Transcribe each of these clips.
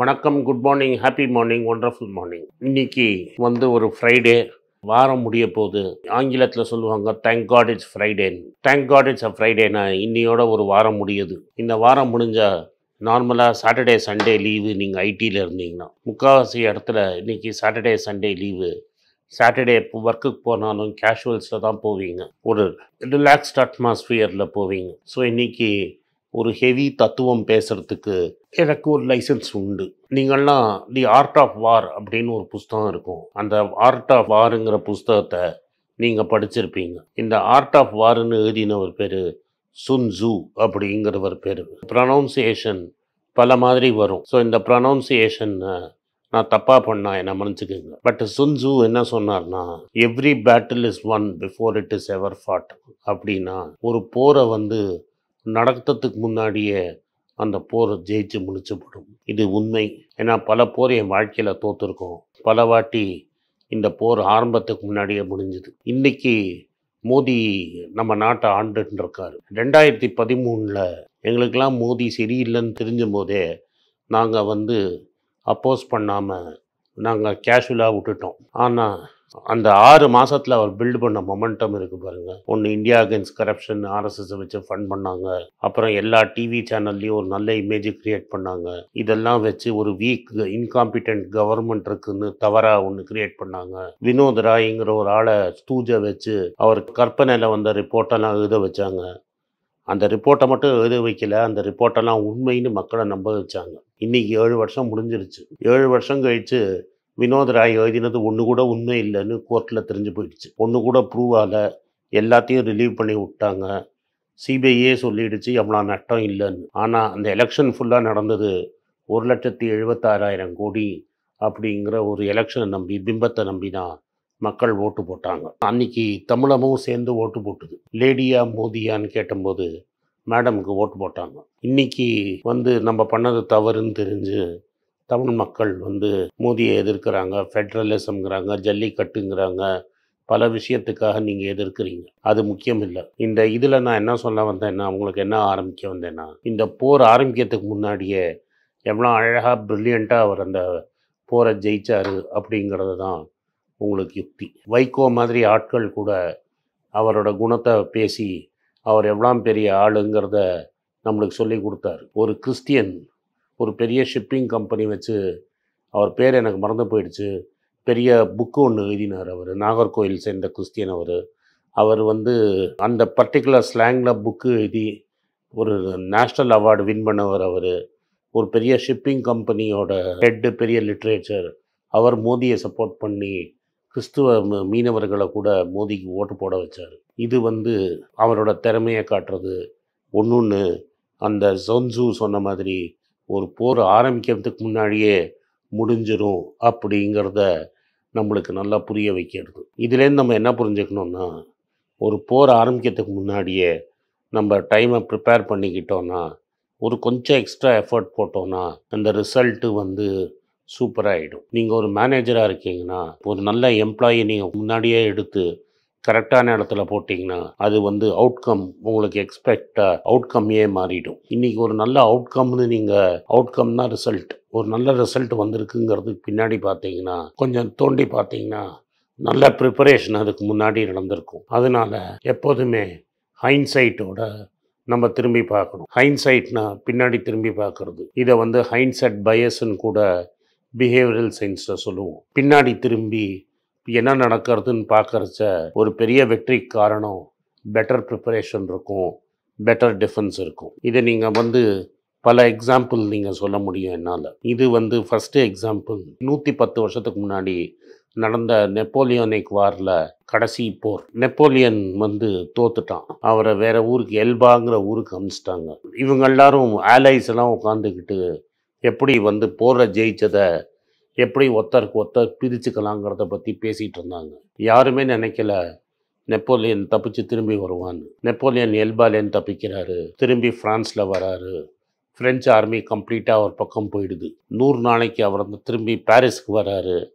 வணக்கம் good morning happy morning wonderful morning இன்னைக்கு வந்து ஒரு ஃப்ரைடே வாரம் முடிய போகுது ஆங்கிலத்தில் சொல்லுவாங்க thank God it's Friday thank God it's a ஃப்ரைடேனா இன்னையோட ஒரு வாரம் முடியுது இந்த வாரம் முடிஞ்சா நார்மலாக சாட்டர்டே சண்டே லீவு நீங்கள் ஐடியில் இருந்தீங்கன்னா முக்கால்வாசி இடத்துல இன்னைக்கு சாட்டர்டே சண்டே லீவு சாட்டர்டே ஒர்க்குக்கு போனாலும் கேஷுவல்ஸில் தான் போவீங்க ஒரு ரிலாக்ஸ்ட் அட்மாஸ்ஃபியரில் போவீங்க ஸோ இன்னைக்கு ஒரு ஹெவி தத்துவம் பேசுறதுக்கு எனக்கு ஒரு லைசன்ஸ் உண்டு நீங்கள்லாம் தி ஆர்ட் ஆஃப் வார் அப்படின்னு ஒரு புஸ்தகம் இருக்கும் அந்த ஆர்ட் ஆஃப் வாருங்கிற புஸ்தகத்தை நீங்கள் படிச்சிருப்பீங்க இந்த ஆர்ட் ஆஃப் வார்னு எழுதினவர் பேர் சுன் ஜூ அப்படிங்கிறவர் பேர் ப்ரொனவுன்சியேஷன் பல மாதிரி வரும் ஸோ இந்த ப்ரொனவுன்சியேஷன் நான் தப்பாக பண்ணா என்ன மன்னிச்சுக்கோங்க பட் சுன்சு என்ன சொன்னார்னா every battle is won before it is ever fought அப்படின்னா ஒரு போரை வந்து நடக்கிறதுக்கு முன்னாடியே அந்த போரை ஜெயிச்சு முடிச்சுப்படும் இது உண்மை ஏன்னா பல போர் என் வாழ்க்கையில் தோற்றுருக்கோம் பல வாட்டி இந்த போர் ஆரம்பத்துக்கு முன்னாடியே முடிஞ்சுது இன்னைக்கு மோடி நம்ம நாட்டை ஆண்டுட்டு இருக்காரு ரெண்டாயிரத்தி பதிமூணில் எங்களுக்கெல்லாம் மோடி சரியில்லைன்னு தெரிஞ்ச போதே நாங்கள் வந்து அப்போஸ் பண்ணாமல் நாங்கள் கேஷுவலாக விட்டுட்டோம் ஆனால் அந்த ஆறு மாசத்துல அவர் பில்ட் பண்ண மொமெண்டம் இருக்கு பாருங்க ஒன்று இந்தியா அகேன்ஸ்ட் கரப்ஷன் ஆர்எஸ்எஸ் வச்சு ஃபண்ட் பண்ணாங்க அப்புறம் எல்லா டிவி சேனல்லையும் ஒரு நல்ல இமேஜ் கிரியேட் பண்ணாங்க இதெல்லாம் வச்சு ஒரு வீக் இன்காம்பிட்டன்ட் கவர்மெண்ட் இருக்குன்னு தவறா ஒன்று கிரியேட் பண்ணாங்க வினோத் ராய்ங்கிற ஒரு ஆளை ஸ்தூஜை வச்சு அவர் கற்பனையில் வந்த ரிப்போர்ட்டெல்லாம் எழுத வச்சாங்க அந்த ரிப்போர்ட்டை மட்டும் எழுத வைக்கல அந்த ரிப்போர்ட்டெல்லாம் உண்மைன்னு மக்களை நம்ப வச்சாங்க இன்னைக்கு ஏழு வருஷம் முடிஞ்சிருச்சு ஏழு வருஷம் கழிச்சு வினோத் ராய் எழுதினது ஒன்று கூட உண்மை இல்லைன்னு கோர்ட்டில் தெரிஞ்சு போயிடுச்சு ஒன்று கூட ப்ரூவ் ஆகல எல்லாத்தையும் ரிலீவ் பண்ணி விட்டாங்க சிபிஐயே சொல்லிடுச்சு எவ்வளோ நட்டம் இல்லைன்னு ஆனால் அந்த எலெக்ஷன் ஃபுல்லாக நடந்தது ஒரு லட்சத்தி எழுபத்தாறாயிரம் கோடி அப்படிங்கிற ஒரு எலெக்ஷனை நம்பி பிம்பத்தை நம்பி தான் மக்கள் ஓட்டு போட்டாங்க அன்னைக்கு தமிழமும் சேர்ந்து ஓட்டு போட்டுது லேடியா மோதியான்னு கேட்டபோது மேடமுக்கு ஓட்டு போட்டாங்க இன்னைக்கு வந்து நம்ம பண்ணது தவறுன்னு தெரிஞ்சு தமிழ் மக்கள் வந்து மோதியை எதிர்க்கிறாங்க ஃபெட்ரலிசம்ங்கிறாங்க ஜல்லிக்கட்டுங்கிறாங்க பல விஷயத்துக்காக நீங்கள் எதிர்க்கிறீங்க அது முக்கியம் இல்லை இந்த இதில் நான் என்ன சொல்ல வந்தேன்னா உங்களுக்கு என்ன ஆரம்பிக்க வந்தேன்னா இந்த போர் ஆரம்பிக்கிறதுக்கு முன்னாடியே எவ்வளோ அழகாக ப்ரில்லியண்ட்டாக அவர் அந்த போரை ஜெயிச்சாரு அப்படிங்கிறது தான் உங்களுக்கு யுக்தி வைகோ மாதிரி ஆட்கள் கூட அவரோட குணத்தை பேசி அவர் எவ்வளோ பெரிய ஆளுங்கிறத நம்மளுக்கு சொல்லி கொடுத்தாரு ஒரு கிறிஸ்டியன் ஒரு பெரிய ஷிப்பிங் கம்பெனி வச்சு அவர் பேர் எனக்கு மறந்து போயிடுச்சு பெரிய புக்கு ஒன்று எழுதினார் அவர் நாகர்கோயில் சேர்ந்த கிறிஸ்டியன் அவர் அவர் வந்து அந்த பர்டிகுலர் ஸ்லாங்கில் புக்கு எழுதி ஒரு நேஷ்னல் அவார்டு வின் பண்ணவர் அவர் ஒரு பெரிய ஷிப்பிங் கம்பெனியோட ஹெட்டு பெரிய லிட்ரேச்சர் அவர் மோதியை சப்போர்ட் பண்ணி கிறிஸ்துவ ம- மீனவர்களை கூட மோதிக்கு ஓட்டு போட வச்சார் இது வந்து அவரோட திறமையை காட்டுறது ஒன்று அந்த ஜொன்சு சொன்ன மாதிரி ஒரு போர் ஆரம்பிக்கிறதுக்கு முன்னாடியே முடிஞ்சிரும் அப்படிங்கிறத நம்மளுக்கு நல்லா புரிய வைக்கிறது இதுலேருந்து நம்ம என்ன புரிஞ்சுக்கணும்னா ஒரு போர் ஆரம்பிக்கிறதுக்கு முன்னாடியே நம்ம டைமை ப்ரிப்பேர் பண்ணிக்கிட்டோன்னா ஒரு கொஞ்சம் எக்ஸ்ட்ரா எஃபர்ட் போட்டோன்னா அந்த ரிசல்ட்டு வந்து சூப்பராகிடும் நீங்கள் ஒரு மேனேஜராக இருக்கீங்கன்னா ஒரு நல்ல எம்ப்ளாயி நீங்கள் முன்னாடியே எடுத்து கரெக்டான இடத்துல போட்டிங்கன்னா அது வந்து அவுட்கம் உங்களுக்கு எக்ஸ்பெக்டாக அவுட்கம்மே மாறிடும் இன்றைக்கி ஒரு நல்ல அவுட்கம்னு நீங்கள் அவுட்கம்னா ரிசல்ட் ஒரு நல்ல ரிசல்ட் வந்திருக்குங்கிறதுக்கு பின்னாடி பார்த்தீங்கன்னா கொஞ்சம் தோண்டி பார்த்தீங்கன்னா நல்ல ப்ரிப்பரேஷன் அதுக்கு முன்னாடி நடந்திருக்கும் அதனால எப்போதுமே ஹைன்சைட்டோட நம்ம திரும்பி பார்க்கணும் ஹைன்சைட்னா பின்னாடி திரும்பி பார்க்கறது இதை வந்து ஹைன்சைட் பயஸ்ன்னு கூட பிஹேவியரல் சயின்ஸில் சொல்லுவோம் பின்னாடி திரும்பி என்ன நடக்கிறதுன்னு பார்க்கறச்ச ஒரு பெரிய வெற்றிக்கு காரணம் பெட்டர் ப்ரிப்பரேஷன் இருக்கும் பெட்டர் டிஃபென்ஸ் இருக்கும் இதை நீங்கள் வந்து பல எக்ஸாம்பிள் நீங்கள் சொல்ல முடியும் என்னால் இது வந்து ஃபஸ்ட்டு எக்ஸாம்பிள் நூற்றி பத்து வருஷத்துக்கு முன்னாடி நடந்த நெப்போலியோனிக் வாரில் கடைசி போர் நெப்போலியன் வந்து தோத்துட்டான் அவரை வேற ஊருக்கு எல்பாங்கிற ஊருக்கு அனுப்பிச்சிட்டாங்க இவங்க எல்லாரும் ஆலைஸ் எல்லாம் உட்காந்துக்கிட்டு எப்படி வந்து போரை ஜெயிச்சதை எப்படி ஒருத்தருக்கு ஒருத்தர் பிரிச்சுக்கலாங்கிறத பற்றி பேசிகிட்டு இருந்தாங்க யாருமே நினைக்கல நெப்போலியன் தப்பிச்சு திரும்பி வருவான்னு நெப்போலியன் எல்பாலேன்னு தப்பிக்கிறாரு திரும்பி ஃப்ரான்ஸில் வராரு ஃப்ரெஞ்சு ஆர்மி கம்ப்ளீட்டாக அவர் பக்கம் போயிடுது நூறு நாளைக்கு அவர் வந்து திரும்பி பாரிஸ்க்கு வராரு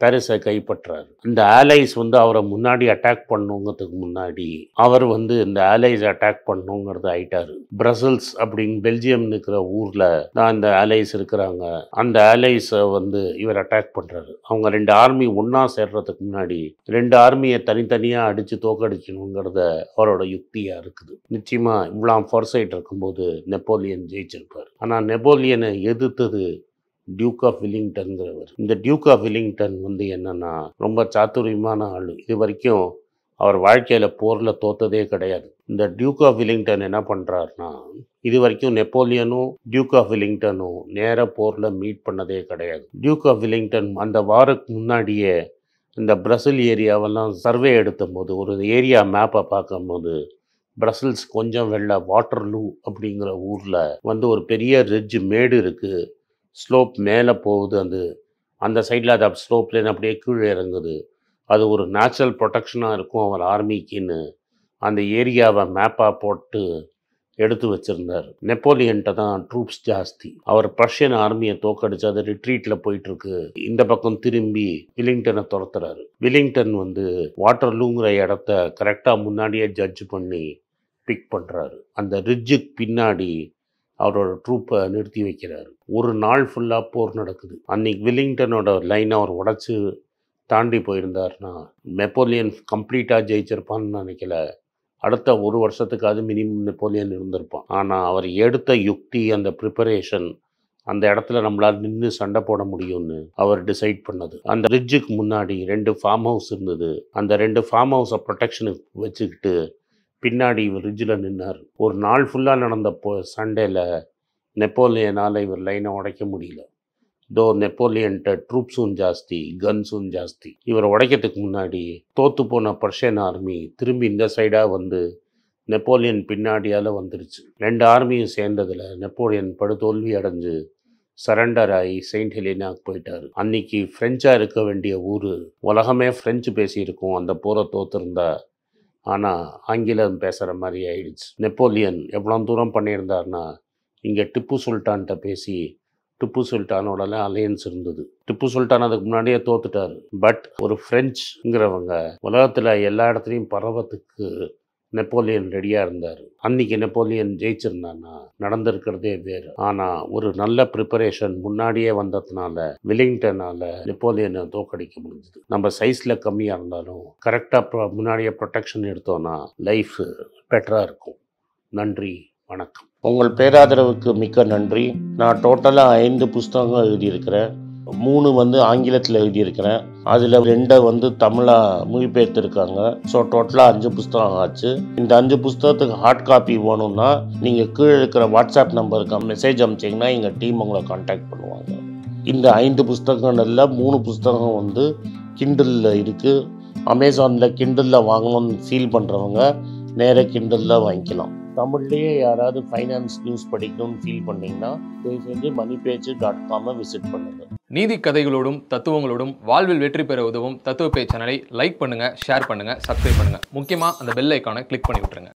பாரிஸை கைப்பற்றாரு இந்த ஆலைஸ் வந்து அவரை முன்னாடி அட்டாக் பண்ணுங்கிறதுக்கு முன்னாடி அவர் வந்து இந்த ஆலைஸ் அட்டாக் பண்ணுங்கிறது ஆயிட்டாரு பிரசல்ஸ் அப்படிங்க பெல்ஜியம் இருக்கிற ஊரில் தான் இந்த ஆலைஸ் இருக்கிறாங்க அந்த ஆலைஸை வந்து இவர் அட்டாக் பண்ணுறாரு அவங்க ரெண்டு ஆர்மி ஒன்றா சேர்றதுக்கு முன்னாடி ரெண்டு ஆர்மியை தனித்தனியாக அடித்து தோக்கடிக்கணுங்கிறத அவரோட யுக்தியாக இருக்குது நிச்சயமாக இவ்வளோ ஃபோர்சைட் இருக்கும்போது நெப்போலியன் ஜெயிச்சிருப்பார் ஆனால் நெப்போலியனை எதிர்த்தது டியூக் ஆஃப் வில்லிங்டன்கிறவர் இந்த டியூக் ஆஃப் வில்லிங்டன் வந்து என்னன்னா ரொம்ப சாத்துரியமான ஆள் இது வரைக்கும் அவர் வாழ்க்கையில் போரில் தோத்ததே கிடையாது இந்த டியூக் ஆஃப் வில்லிங்டன் என்ன பண்ணுறாருனா இது வரைக்கும் நெப்போலியனும் டியூக் ஆஃப் வில்லிங்டனும் நேராக போரில் மீட் பண்ணதே கிடையாது டியூக் ஆஃப் வில்லிங்டன் அந்த வாருக்கு முன்னாடியே இந்த பிரசில் ஏரியாவெல்லாம் சர்வே எடுத்தபோது ஒரு ஏரியா மேப்பை பார்க்கும்போது பிரசல்ஸ் கொஞ்சம் வெள்ள வாட்டர்லூ அப்படிங்கிற ஊரில் வந்து ஒரு பெரிய ரிட்ஜ் மேடு இருக்குது ஸ்லோப் மேலே போகுது அது அந்த சைடில் அது ஸ்லோப்லேருந்து அப்படியே கீழே இறங்குது அது ஒரு நேச்சுரல் ப்ரொடெக்ஷனாக இருக்கும் அவர் ஆர்மிக்குன்னு அந்த ஏரியாவை மேப்பாக போட்டு எடுத்து வச்சிருந்தார் நெப்போலியன்ட்ட தான் ட்ரூப்ஸ் ஜாஸ்தி அவர் பர்ஷியன் ஆர்மியை தோக்கடிச்சு அது ரிட்ரீட்டில் போயிட்டுருக்கு இந்த பக்கம் திரும்பி வில்லிங்டனை துரத்துறாரு வில்லிங்டன் வந்து வாட்டர்லூங்கிற இடத்த கரெக்டாக முன்னாடியே ஜட்ஜ் பண்ணி பிக் பண்ணுறாரு அந்த ரிட்ஜுக்கு பின்னாடி அவரோட ட்ரூப்பை நிறுத்தி வைக்கிறாரு ஒரு நாள் ஃபுல்லாக போர் நடக்குது அன்னைக்கு வில்லிங்டனோட லைனை அவர் உடச்சி தாண்டி போயிருந்தாருன்னா நெப்போலியன் கம்ப்ளீட்டாக ஜெயிச்சிருப்பான்னு நினைக்கல அடுத்த ஒரு வருஷத்துக்கு அது மினிமம் நெப்போலியன் இருந்திருப்பான் ஆனால் அவர் எடுத்த யுக்தி அந்த ப்ரிப்பரேஷன் அந்த இடத்துல நம்மளால் நின்று சண்டை போட முடியும்னு அவர் டிசைட் பண்ணது அந்த ரிட்ஜுக்கு முன்னாடி ரெண்டு ஃபார்ம் ஹவுஸ் இருந்தது அந்த ரெண்டு ஃபார்ம் ஹவுஸை ப்ரொடெக்ஷனுக்கு வச்சுக்கிட்டு பின்னாடி இவர் ரிட்ஜில் நின்னார் ஒரு நாள் ஃபுல்லாக நடந்த போ சண்டேல நெப்போலியனால் இவர் லைனை உடைக்க முடியல தோ நெப்போலியன்ட்ட ட்ரூப்ஸும் ஜாஸ்தி கன்ஸும் ஜாஸ்தி இவர் உடைக்கிறதுக்கு முன்னாடி தோத்து போன பர்ஷியன் ஆர்மி திரும்பி இந்த சைடாக வந்து நெப்போலியன் பின்னாடியால் வந்துருச்சு ரெண்டு ஆர்மியும் சேர்ந்ததில் நெப்போலியன் படுதோல்வி அடைஞ்சு சரண்டர் ஆகி செயின்ட் ஹெலினாக்கு போயிட்டார் அன்னைக்கு ஃப்ரெஞ்சாக இருக்க வேண்டிய ஊர் உலகமே ஃப்ரெஞ்சு பேசியிருக்கும் அந்த போரை தோத்துருந்தா ஆனால் ஆங்கிலம் பேசுகிற மாதிரி ஆயிடுச்சு நெப்போலியன் எவ்வளோ தூரம் பண்ணியிருந்தார்னா இங்கே டிப்பு சுல்தான்கிட்ட பேசி டிப்பு சுல்தானோடலாம் அலையன்ஸ் இருந்தது டிப்பு சுல்தான் அதுக்கு முன்னாடியே தோத்துட்டாரு பட் ஒரு ஃப்ரெஞ்சுங்கிறவங்க உலகத்தில் எல்லா இடத்துலையும் பரவத்துக்கு நெப்போலியன் ரெடியாக இருந்தார் அன்னைக்கு நெப்போலியன் ஜெயிச்சிருந்தான்னா நடந்திருக்கிறதே வேறு ஆனால் ஒரு நல்ல ப்ரிப்பரேஷன் முன்னாடியே வந்ததுனால வில்லிங்டனால் நெப்போலியனை தோக்கடிக்க முடிஞ்சுது நம்ம சைஸில் கம்மியாக இருந்தாலும் கரெக்டாக முன்னாடியே ப்ரொடெக்ஷன் எடுத்தோன்னா லைஃப் பெட்டராக இருக்கும் நன்றி வணக்கம் உங்கள் பேராதரவுக்கு மிக்க நன்றி நான் டோட்டலாக ஐந்து புஸ்தகங்கள் எழுதியிருக்கிறேன் மூணு வந்து ஆங்கிலத்தில் எழுதியிருக்கிறேன் அதில் ரெண்டை வந்து தமிழாக மொழிபெயர்த்துருக்காங்க ஸோ டோட்டலாக அஞ்சு புஸ்தகம் ஆச்சு இந்த அஞ்சு புஸ்தகத்துக்கு ஹார்ட் காப்பி வேணும்னா நீங்கள் கீழே இருக்கிற வாட்ஸ்அப் நம்பருக்கு மெசேஜ் அனுப்பிச்சிங்கன்னா எங்கள் டீம் உங்களை காண்டாக்ட் பண்ணுவாங்க இந்த ஐந்து புஸ்தகங்கள்ல மூணு புஸ்தகம் வந்து கிண்டலில் இருக்குது அமேசானில் கிண்டலில் வாங்கணும்னு ஃபீல் பண்ணுறவங்க நேராக கிண்டலில் வாங்கிக்கலாம் தமிழ்லேயே யாராவது ஃபைனான்ஸ் நியூஸ் படிக்கணும்னு ஃபீல் பண்ணீங்கன்னா தயவு செஞ்சு மணி பேஜ் டாட் காமை விசிட் பண்ணுங்கள் நீதி கதைகளோடும் தத்துவங்களோடும் வாழ்வில் வெற்றி பெற உதவும் தத்துவ பேச்சு சேனலை லைக் பண்ணுங்க ஷேர் பண்ணுங்க சப்ஸ்கிரைப் பண்ணுங்க முக்கியமா அந்த பெல் ஐக்கானை கிளிக் பண்ணி விட்டுருங்க